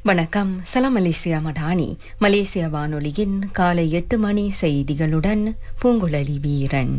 வணக்கம் சலாம் மலேசியா மடானி மலேசிய வானொலியின் காலை எட்டு மணி செய்திகளுடன் பூங்குழலி வீரன்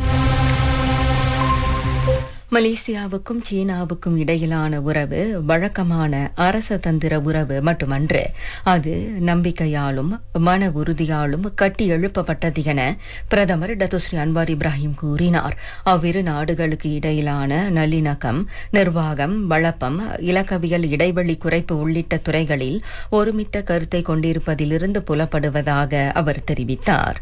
மலேசியாவுக்கும் சீனாவுக்கும் இடையிலான உறவு வழக்கமான அரச தந்திர உறவு மட்டுமன்று அது நம்பிக்கையாலும் மன உறுதியாலும் கட்டி எழுப்பப்பட்டது என பிரதமர் டத்துஸ்ரீ அன்வார் இப்ராஹிம் கூறினார் அவ்விரு நாடுகளுக்கு இடையிலான நல்லிணக்கம் நிர்வாகம் வளப்பம் இலக்கவியல் இடைவெளி குறைப்பு உள்ளிட்ட துறைகளில் ஒருமித்த கருத்தை கொண்டிருப்பதிலிருந்து புலப்படுவதாக அவர் தெரிவித்தார்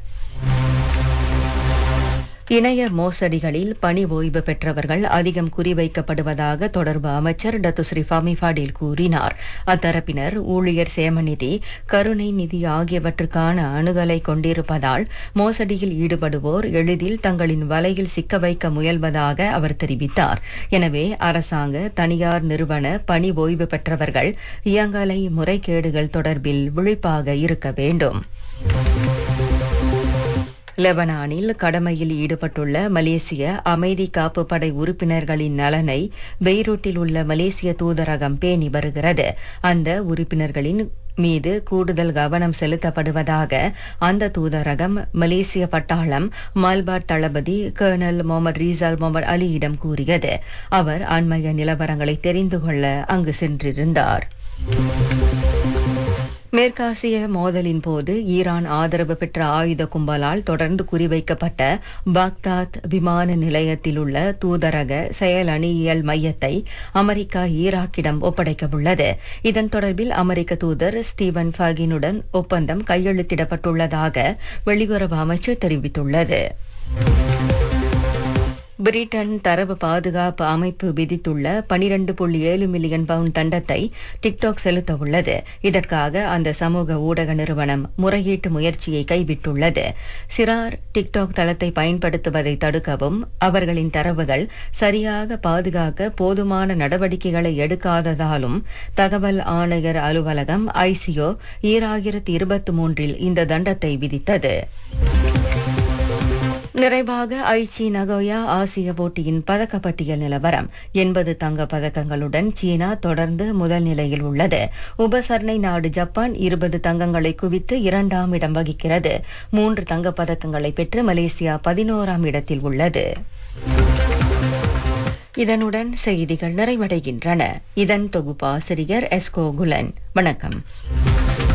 இணைய மோசடிகளில் பணி ஓய்வு பெற்றவர்கள் அதிகம் குறிவைக்கப்படுவதாக தொடர்பு அமைச்சர் டத்துஸ்ரீ ஃபமி ஃபாடில் கூறினார் அத்தரப்பினர் ஊழியர் சேமநிதி கருணை நிதி ஆகியவற்றுக்கான அணுகலை கொண்டிருப்பதால் மோசடியில் ஈடுபடுவோர் எளிதில் தங்களின் வலையில் சிக்க வைக்க முயல்வதாக அவர் தெரிவித்தார் எனவே அரசாங்க தனியார் நிறுவன பணி ஓய்வு பெற்றவர்கள் இயங்கலை முறைகேடுகள் தொடர்பில் விழிப்பாக இருக்க வேண்டும் லெபனானில் கடமையில் ஈடுபட்டுள்ள மலேசிய அமைதி காப்பு படை உறுப்பினர்களின் நலனை பெய்ரூட்டில் உள்ள மலேசிய தூதரகம் பேணி வருகிறது அந்த உறுப்பினர்களின் மீது கூடுதல் கவனம் செலுத்தப்படுவதாக அந்த தூதரகம் மலேசிய பட்டாளம் மால்பாட் தளபதி கர்னல் முகமது ரீசால் முகமது அலியிடம் கூறியது அவர் அண்மைய நிலவரங்களை தெரிந்து கொள்ள அங்கு சென்றிருந்தார் மேற்காசிய மோதலின் போது ஈரான் ஆதரவு பெற்ற ஆயுத கும்பலால் தொடர்ந்து குறிவைக்கப்பட்ட பாக்தாத் விமான நிலையத்தில் உள்ள தூதரக செயல் அணியியல் மையத்தை அமெரிக்கா ஈராக்கிடம் ஒப்படைக்க உள்ளது இதன் தொடர்பில் அமெரிக்க தூதர் ஸ்டீவன் ஃபாகினுடன் ஒப்பந்தம் கையெழுத்திடப்பட்டுள்ளதாக வெளியுறவு அமைச்சு தெரிவித்துள்ளது பிரிட்டன் தரவு பாதுகாப்பு அமைப்பு விதித்துள்ள பனிரண்டு புள்ளி ஏழு மில்லியன் பவுண்ட் தண்டத்தை டிக்டாக் செலுத்த உள்ளது இதற்காக அந்த சமூக ஊடக நிறுவனம் முறையீட்டு முயற்சியை கைவிட்டுள்ளது சிறார் டிக்டாக் தளத்தை பயன்படுத்துவதை தடுக்கவும் அவர்களின் தரவுகள் சரியாக பாதுகாக்க போதுமான நடவடிக்கைகளை எடுக்காததாலும் தகவல் ஆணையர் அலுவலகம் ஐசிஓ ஈராயிரத்தி இருபத்தி மூன்றில் இந்த தண்டத்தை விதித்தது நிறைவாக ஐச்சி நகோயா ஆசிய போட்டியின் பதக்கப்பட்டியல் நிலவரம் எண்பது தங்க பதக்கங்களுடன் சீனா தொடர்ந்து முதல் நிலையில் உள்ளது உபசரணை நாடு ஜப்பான் இருபது தங்கங்களை குவித்து இரண்டாம் இடம் வகிக்கிறது மூன்று தங்கப் பதக்கங்களை பெற்று மலேசியா பதினோராம் இடத்தில் உள்ளது இதனுடன் செய்திகள் நிறைவடைகின்றன இதன் தொகுப்பாசிரியர் எஸ்கோ குலன் வணக்கம்